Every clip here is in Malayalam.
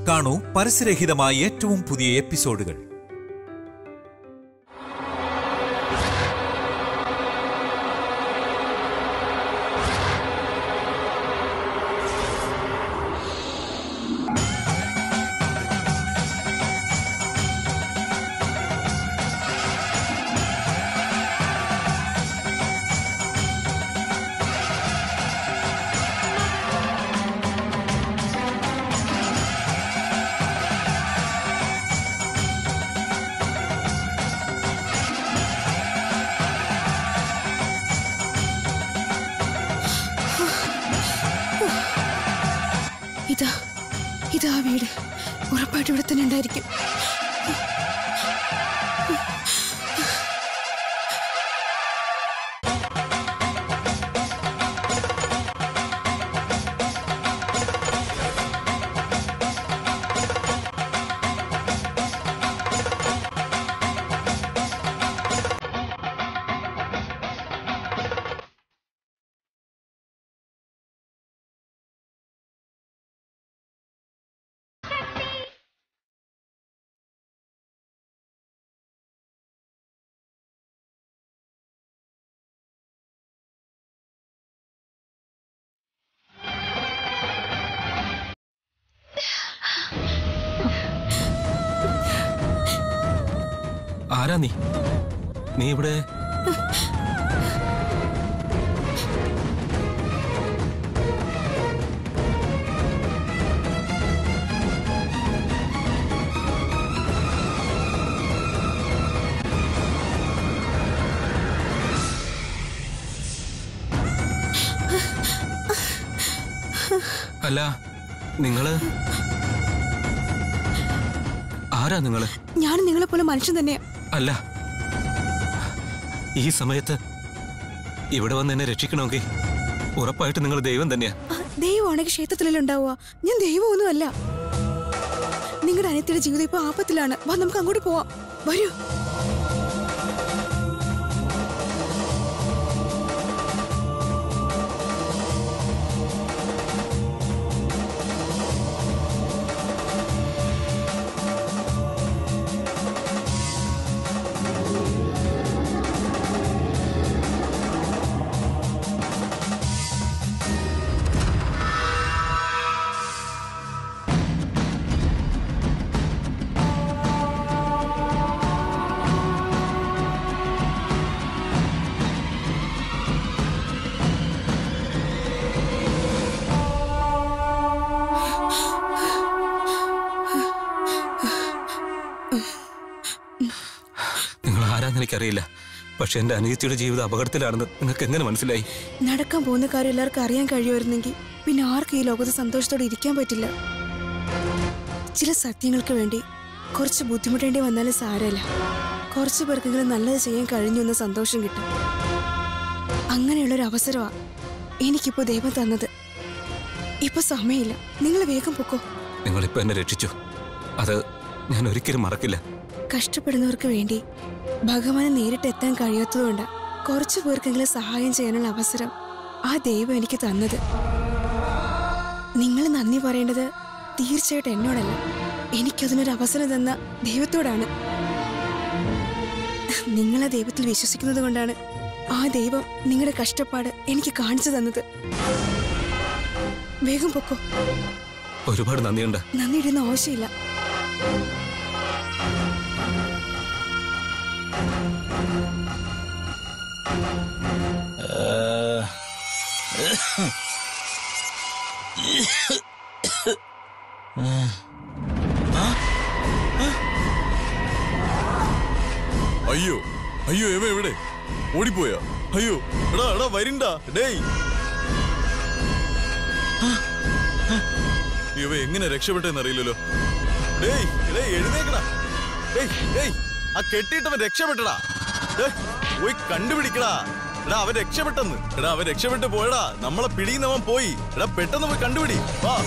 കാണൂ പരസ്യരഹിതമായ ഏറ്റവും പുതിയ എപ്പിസോഡുകൾ ഇതാ ഇതാ വീട് ഉറപ്പായിട്ട് ഇവിടെ തന്നെ ഉണ്ടായിരിക്കും ആരാ നീ നീ ഇവിടെ അല്ല നിങ്ങള് ആരാ നിങ്ങള് ഞാൻ നിങ്ങളെ പോലെ മനുഷ്യൻ തന്നെയാ അല്ല ഈ സമയത്ത് ഇവിടെ വന്ന് എന്നെ രക്ഷിക്കണമെങ്കിൽ ഉറപ്പായിട്ട് നിങ്ങൾ ദൈവം തന്നെയാ ആ, ദൈവമാണെങ്കിൽ ക്ഷേത്രത്തിലല്ലേ ഉണ്ടാവുക ഞാൻ ദൈവമൊന്നുമല്ല നിങ്ങളുടെ അനിയത്തിയുടെ ജീവിതം ഇപ്പൊ ആപത്തിലാണ് വാ നമുക്ക് അങ്ങോട്ട് പോവാം വരൂ നിങ്ങൾ ആരാന്ന് എനിക്കറിയില്ല പക്ഷെ എന്റെ അനിയത്തിയുടെ ജീവിതം അപകടത്തിലാണെന്ന് നിങ്ങൾക്ക് എങ്ങനെ മനസ്സിലായി നടക്കാൻ പോകുന്ന കാര്യം എല്ലാവർക്കും അറിയാൻ കഴിയുമായിരുന്നെങ്കിൽ പിന്നെ ആർക്കും ഈ ലോകത്ത് സന്തോഷത്തോടെ ഇരിക്കാൻ പറ്റില്ല ചില സത്യങ്ങൾക്ക് വേണ്ടി കുറച്ച് ബുദ്ധിമുട്ടേണ്ടി വന്നാലും സാരമില്ല കുറച്ച് പേർക്കെങ്കിലും നല്ലത് ചെയ്യാൻ കഴിഞ്ഞു എന്ന സന്തോഷം കിട്ടും അങ്ങനെയുള്ളൊരു അവസരമാ എനിക്കിപ്പോ ദൈവം തന്നത് ഇപ്പൊ സമയമില്ല നിങ്ങൾ വേഗം പൊക്കോ നിങ്ങളിപ്പോ എന്നെ രക്ഷിച്ചു അത് ഞാൻ ഒരിക്കലും മറക്കില്ല കഷ്ടപ്പെടുന്നവർക്ക് വേണ്ടി ഭഗവാനെ നേരിട്ട് എത്താൻ കഴിയാത്തതുകൊണ്ട് കുറച്ചു പേർക്കെങ്കിലും സഹായം ചെയ്യാനുള്ള അവസരം ആ ദൈവം എനിക്ക് തന്നത് നിങ്ങൾ നന്ദി പറയേണ്ടത് തീർച്ചയായിട്ടും എന്നോടല്ല എനിക്കതിനൊരു അവസരം തന്ന ദൈവത്തോടാണ് നിങ്ങളെ ദൈവത്തിൽ വിശ്വസിക്കുന്നത് കൊണ്ടാണ് ആ ദൈവം നിങ്ങളുടെ കഷ്ടപ്പാട് എനിക്ക് കാണിച്ചു തന്നത് വേഗം പൊക്കോ ഒരുപാട് നന്ദിയുണ്ട് നന്ദി ഇടുന്ന ആവശ്യമില്ല അയ്യോ അയ്യോ എവ എവിടെ ഓടിപ്പോയാ അയ്യോ എടാ എടാ വരിണ്ട ഡേയ് ഇവ എങ്ങനെ രക്ഷപ്പെട്ടെന്ന് അറിയില്ലല്ലോ ഡേയ് ഡേയ് എഴുന്നേക്കടാ ഡേയ് ഡേയ് ആ കെട്ടിയിട്ടവൻ രക്ഷപ്പെട്ടടാ ഡേയ്, പോയി കണ്ടുപിടിക്കടാ എടാ അവൻ രക്ഷപ്പെട്ടെന്ന് എടാ അവൻ രക്ഷപ്പെട്ട് പോയടാ നമ്മളെ പിടിയുന്നവൻ പോയി എടാ പെട്ടെന്ന് പോയി കണ്ടുപിടി വാ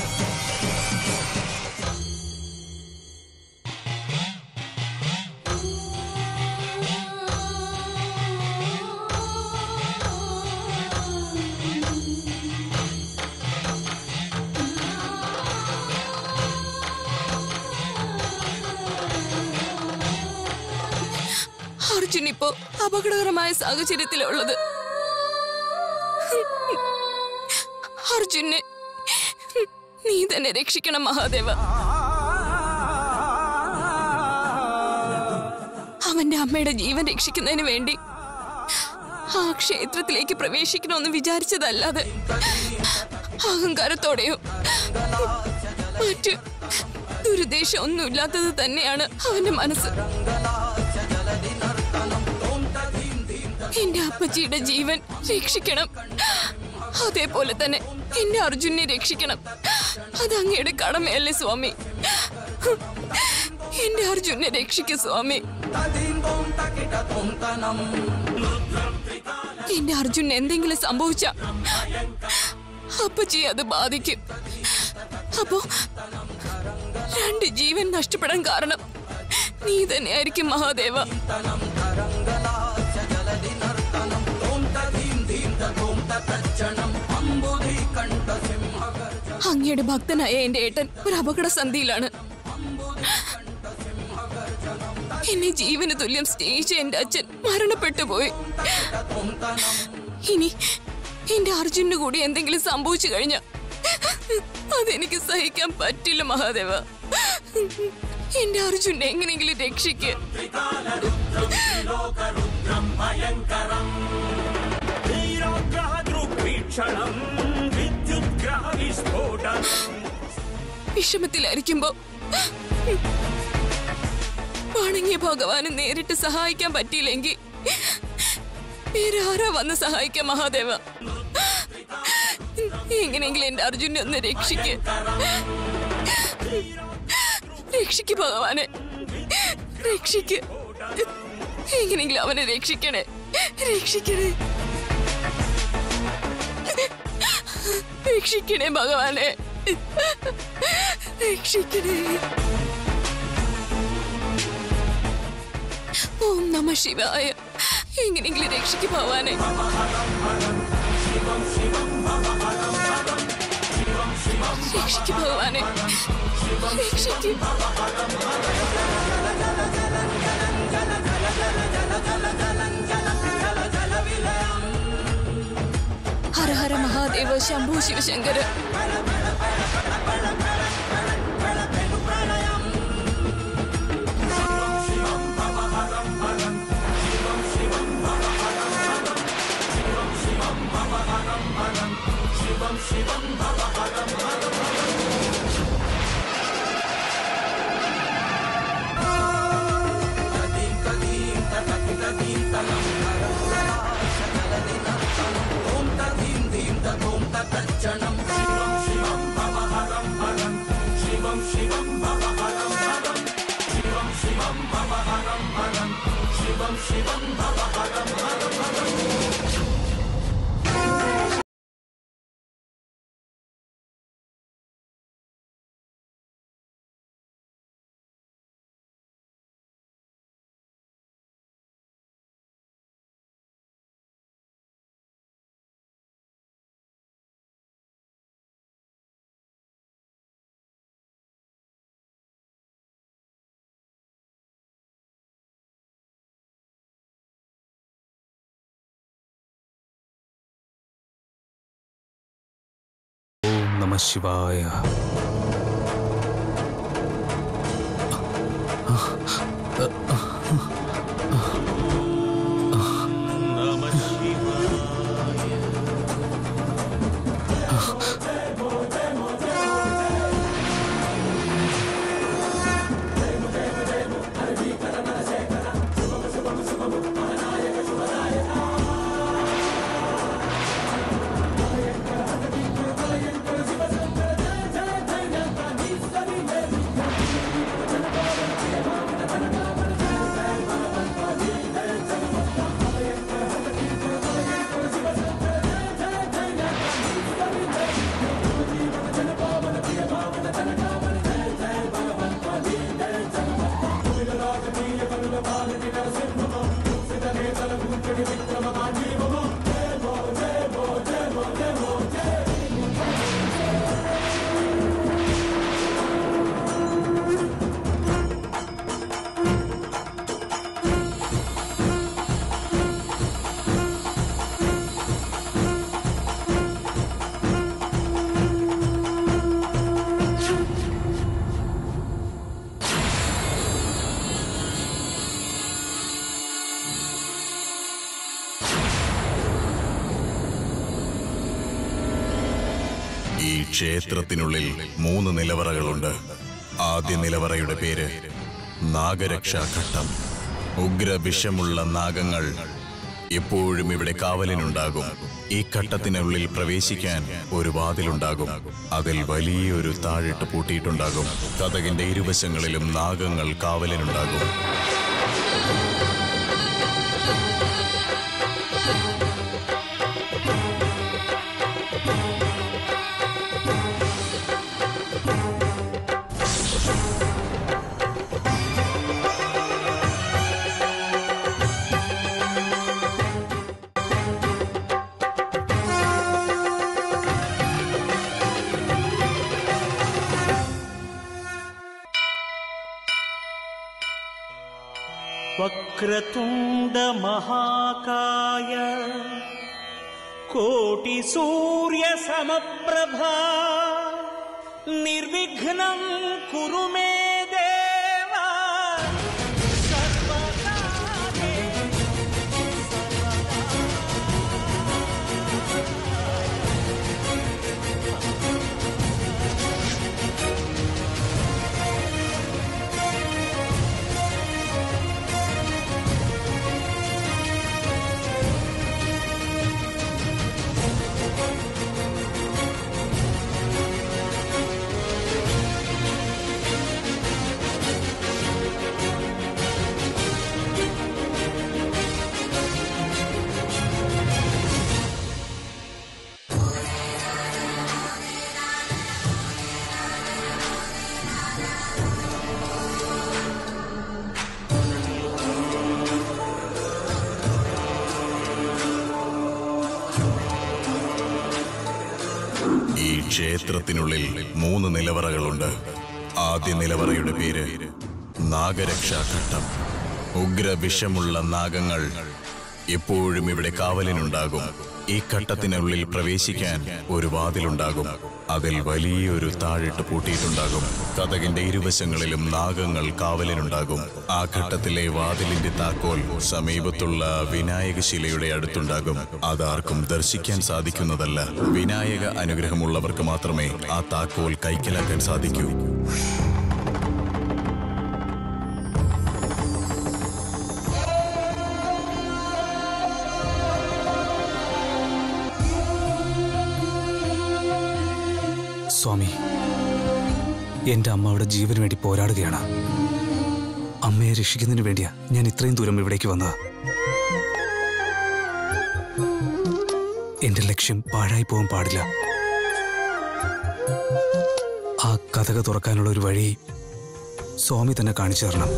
അർജുൻ ഇപ്പോ അപകടകരമായ സാഹചര്യത്തിലുള്ളത് അർജുനെ നീ തന്നെ രക്ഷിക്കണം മഹാദേവ അവന്റെ അമ്മയുടെ ജീവൻ രക്ഷിക്കുന്നതിന് വേണ്ടി ആ ക്ഷേത്രത്തിലേക്ക് പ്രവേശിക്കണമെന്ന് വിചാരിച്ചതല്ലാതെ അഹങ്കാരത്തോടെയോ മറ്റ് ദുരുദ്ദേശം ഒന്നുമില്ലാത്തത് തന്നെയാണ് അവന്റെ മനസ്സ് എന്റെ അപ്പച്ചിയുടെ ജീവൻ രക്ഷിക്കണം അതേപോലെ തന്നെ എന്റെ അർജുനെ രക്ഷിക്കണം അത് അങ്ങയുടെ കടമയല്ലേ സ്വാമി എന്റെ അർജുനെ രക്ഷിക്കു സ്വാമി എന്റെ അർജുന് എന്തെങ്കിലും സംഭവിച്ച അപ്പച്ചി അത് ബാധിക്കും അപ്പോ രണ്ട് ജീവൻ നഷ്ടപ്പെടാൻ കാരണം നീ തന്നെയായിരിക്കും മഹാദേവ അങ്ങയുടെ ഭക്തനായ എന്റെ ഏട്ടൻ ഒരു അപകട സന്ധിയിലാണ് എന്നെ ജീവന് തുല്യം സ്നേഹിച്ച എന്റെ അച്ഛൻ മരണപ്പെട്ടു പോയി ഇനി എന്റെ അർജുനു കൂടി എന്തെങ്കിലും സംഭവിച്ചു കഴിഞ്ഞ അതെനിക്ക് സഹിക്കാൻ പറ്റില്ല മഹാദേവ എന്റെ അർജുനെ എങ്ങനെയെങ്കിലും രക്ഷിക്ക് वीक्षणं विद्युद्ग्रहविस्फोटनम् വിഷമത്തിലായിരിക്കുമ്പോ വണങ്ങിയ ഭഗവാന് നേരിട്ട് സഹായിക്കാൻ പറ്റിയില്ലെങ്കിൽ വേറെ ആരാ വന്ന് സഹായിക്കാം മഹാദേവ എങ്ങനെയെങ്കിലും എന്റെ അർജുനെ ഒന്ന് രക്ഷിക്ക് രക്ഷിക്ക് ഭഗവാനെ രക്ഷിക്ക് എങ്ങനെയെങ്കിലും അവനെ രക്ഷിക്കണേ രക്ഷിക്കണേ രക്ഷിക്കണേ ഭഗവാനെ രക്ഷിക്കണേ ഓം നമ ശിവായ എങ്ങനെയെങ്കിലും രക്ഷിക്ക് ഭഗവാനെ രക്ഷിക്ക് ഭഗവാനെ രക്ഷിക്ക് ഹര ഹര മഹാദേവ ശംഭു ശിവശങ്കര ഓം നമ ശിവായ ക്ഷേത്രത്തിനുള്ളിൽ മൂന്ന് നിലവറകളുണ്ട് ആദ്യ നിലവറയുടെ പേര് നാഗരക്ഷാഘട്ടം ഉഗ്ര വിഷമുള്ള നാഗങ്ങൾ എപ്പോഴും ഇവിടെ കാവലിനുണ്ടാകും ഈ ഘട്ടത്തിനുള്ളിൽ പ്രവേശിക്കാൻ ഒരു വാതിലുണ്ടാകും അതിൽ വലിയൊരു താഴിട്ട് പൂട്ടിയിട്ടുണ്ടാകും കഥകിന്റെ ഇരുവശങ്ങളിലും നാഗങ്ങൾ കാവലിനുണ്ടാകും वक्रतुण्डमहाकाय कोटिसूर्यसमप्रभा निर्विघ्नं कुरु मे देव सर्वकार्ये ഈ ക്ഷേത്രത്തിനുള്ളിൽ മൂന്ന് നിലവറകളുണ്ട് ആദ്യ നിലവറയുടെ പേര് നാഗരക്ഷാഘട്ടം ഉഗ്ര വിഷമുള്ള നാഗങ്ങൾ എപ്പോഴും ഇവിടെ കാവലിനുണ്ടാകും ഈ ഘട്ടത്തിനുള്ളിൽ പ്രവേശിക്കാൻ ഒരു വാതിലുണ്ടാകും അതിൽ വലിയൊരു താഴിട്ട് പൂട്ടിയിട്ടുണ്ടാകും കഥകിന്റെ ഇരുവശങ്ങളിലും നാഗങ്ങൾ കാവലിനുണ്ടാകും ആ ഘട്ടത്തിലെ വാതിലിന്റെ താക്കോൽ സമീപത്തുള്ള വിനായക ശിലയുടെ അടുത്തുണ്ടാകും അതാർക്കും ദർശിക്കാൻ സാധിക്കുന്നതല്ല വിനായക അനുഗ്രഹമുള്ളവർക്ക് മാത്രമേ ആ താക്കോൽ കൈക്കലാക്കാൻ സാധിക്കൂ സ്വാമി എന്റെ അമ്മ അവിടെ ജീവന് വേണ്ടി പോരാടുകയാണ് അമ്മയെ രക്ഷിക്കുന്നതിന് വേണ്ടിയാ ഞാൻ ഇത്രയും ദൂരം ഇവിടേക്ക് വന്നത് എന്റെ ലക്ഷ്യം പാഴായി പോകാൻ പാടില്ല ആ കഥക തുറക്കാനുള്ള ഒരു വഴി സ്വാമി തന്നെ കാണിച്ചു തരണം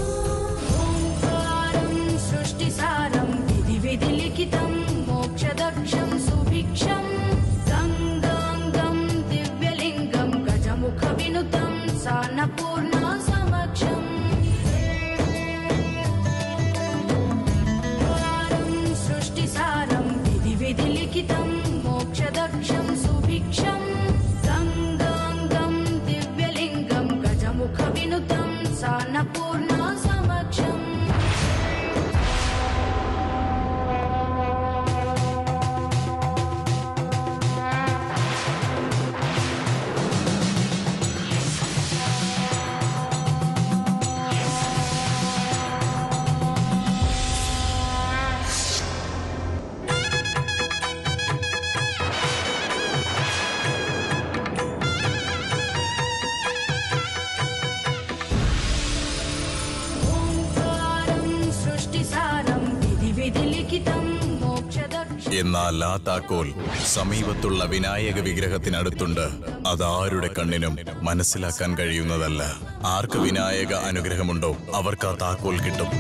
सृष्टिसारं विधि विधिलिखितं मोक्षदक्षं सुभिक्षं गङ्गाङ्गं दिव्यलिङ्गं गजमुखविनुतं सान्नपूर्णा समक्षम् सृष्टिसारं विधि विधिलिखितं मोक्षदक्षं सुभिक्षं गङ्गाङ्गं दिव्यलिङ्गं गजमुखविनुतं सान्नपूर्णा समक्षम् ओङ्कारं सृष्टिसारं विधि विधिलिखितं मोक्षदक्ष എന്നാൽ ആ താക്കോൽ സമീപത്തുള്ള വിനായക വിഗ്രഹത്തിനടുത്തുണ്ട് അതാരുടെ കണ്ണിനും മനസ്സിലാക്കാൻ കഴിയുന്നതല്ല ആർക്ക് വിനായക അനുഗ്രഹമുണ്ടോ അവർക്ക് ആ താക്കോൽ കിട്ടും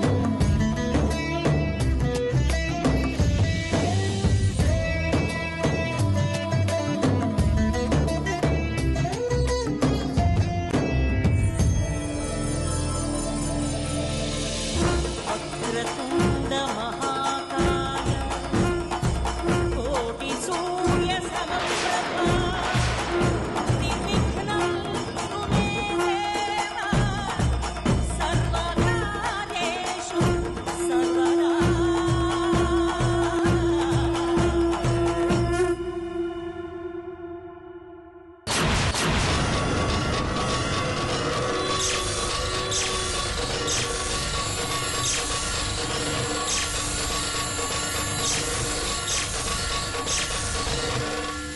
वक्रतुण्डमहाकाय कोटिसूर्यसमप्रभा निर्विघ्नं कुरु मे देव सर्वकार्येषु सर्वदा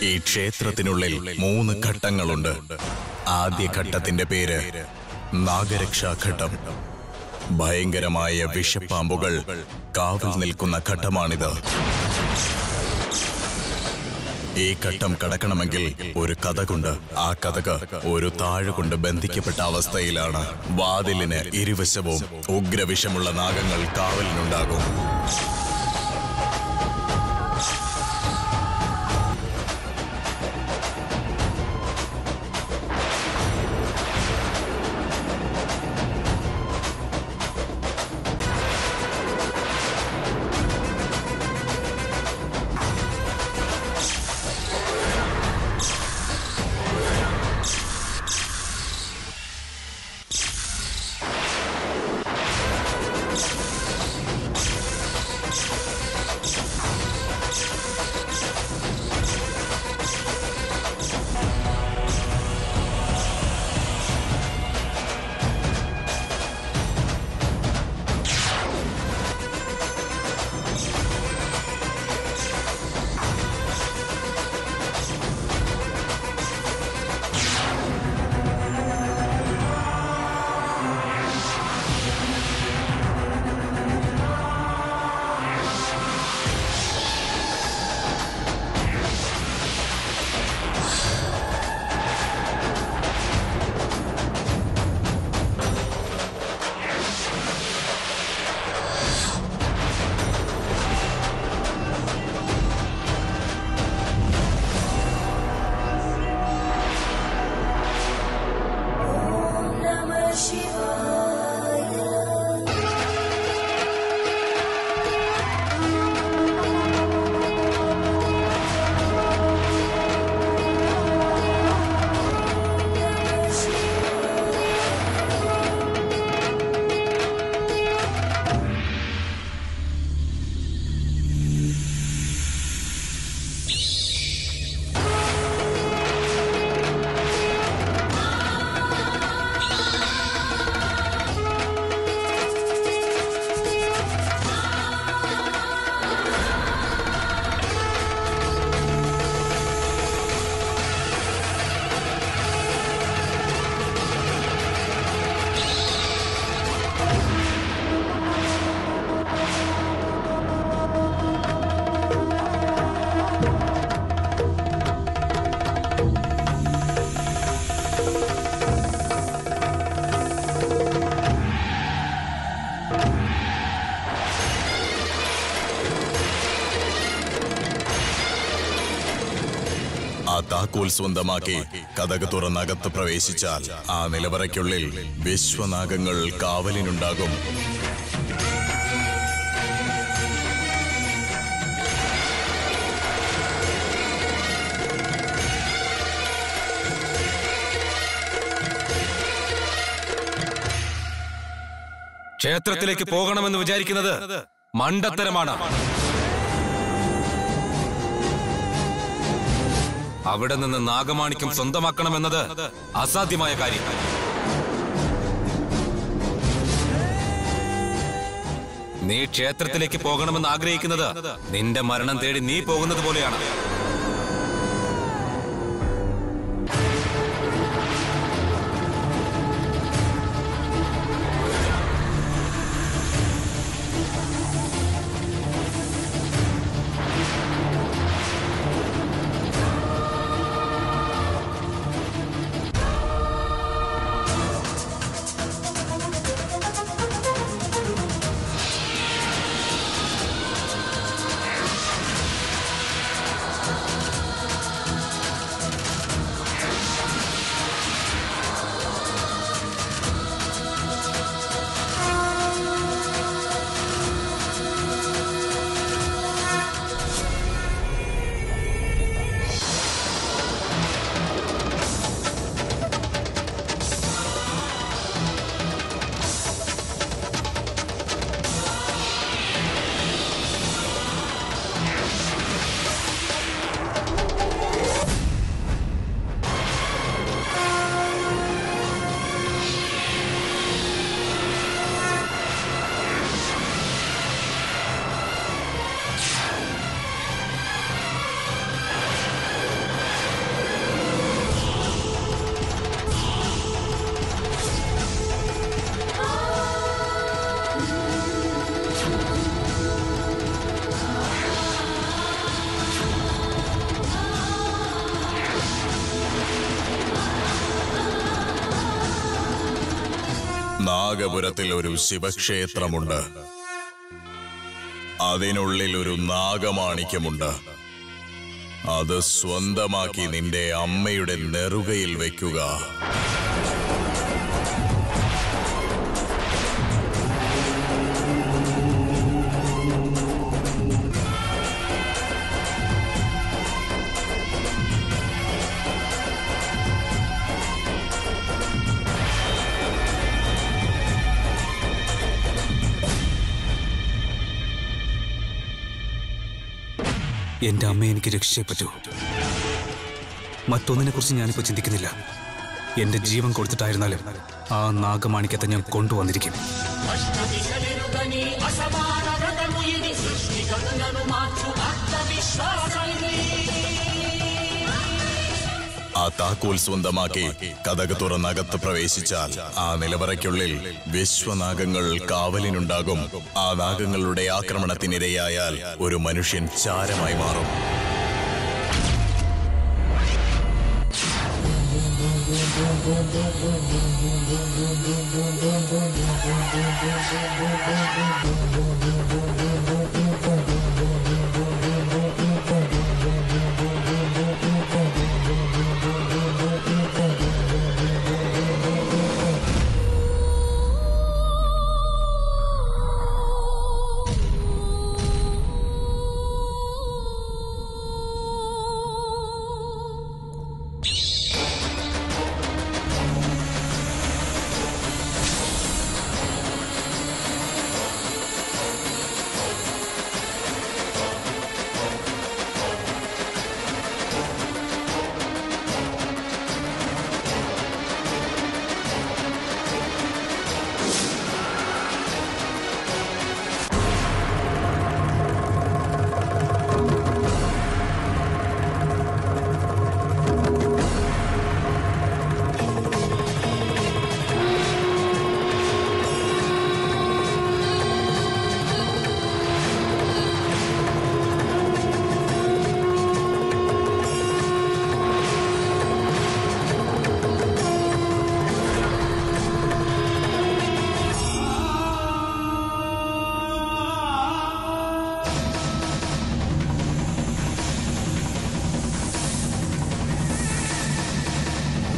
ഈ ക്ഷേത്രത്തിനുള്ളിൽ മൂന്ന് ഘട്ടങ്ങളുണ്ട് ആദ്യ ഘട്ടത്തിന്റെ പേര് നാഗരക്ഷാഘട്ടം ഭയങ്കരമായ വിഷപ്പാമ്പുകൾ കാവൽ നിൽക്കുന്ന ഘട്ടമാണിത് ഈ ഘട്ടം കടക്കണമെങ്കിൽ ഒരു കഥകുണ്ട് ആ കഥക് ഒരു താഴ് കൊണ്ട് ബന്ധിക്കപ്പെട്ട അവസ്ഥയിലാണ് വാതിലിന് ഇരുവശവും ഉഗ്രവിഷമുള്ള നാഗങ്ങൾ കാവലിനുണ്ടാകും ആ താക്കോൽ സ്വന്തമാക്കി കഥക് തുറന്നകത്ത് പ്രവേശിച്ചാൽ ആ നിലവറയ്ക്കുള്ളിൽ വിശ്വനാഗങ്ങൾ കാവലിനുണ്ടാകും ക്ഷേത്രത്തിലേക്ക് പോകണമെന്ന് വിചാരിക്കുന്നത് മണ്ടത്തരമാണ് അവിടെ നിന്ന് നാഗമാണിക്യം സ്വന്തമാക്കണമെന്നത് അസാധ്യമായ കാര്യം നീ ക്ഷേത്രത്തിലേക്ക് പോകണമെന്ന് ആഗ്രഹിക്കുന്നത് നിന്റെ മരണം തേടി നീ പോകുന്നത് പോലെയാണ് നാഗപുരത്തിൽ ഒരു ശിവക്ഷേത്രമുണ്ട് അതിനുള്ളിൽ ഒരു നാഗമാണിക്യമുണ്ട് അത് സ്വന്തമാക്കി നിന്റെ അമ്മയുടെ നെറുകയിൽ വെക്കുക എന്റെ അമ്മയെ എനിക്ക് രക്ഷിച്ചേ പറ്റൂ മറ്റൊന്നിനെ കുറിച്ച് ഞാനിപ്പോ ചിന്തിക്കുന്നില്ല എന്റെ ജീവൻ കൊടുത്തിട്ടായിരുന്നാലും ആ നാഗമാണിക്യത്തെ ഞാൻ കൊണ്ടുവന്നിരിക്കും ആ താക്കോൽ സ്വന്തമാക്കി കഥക് തുറന്നകത്ത് പ്രവേശിച്ചാൽ ആ നിലവറയ്ക്കുള്ളിൽ വിശ്വനാഗങ്ങൾ കാവലിനുണ്ടാകും ആ നാഗങ്ങളുടെ ആക്രമണത്തിനിരയായാൽ ഒരു മനുഷ്യൻ ചാരമായി മാറും ും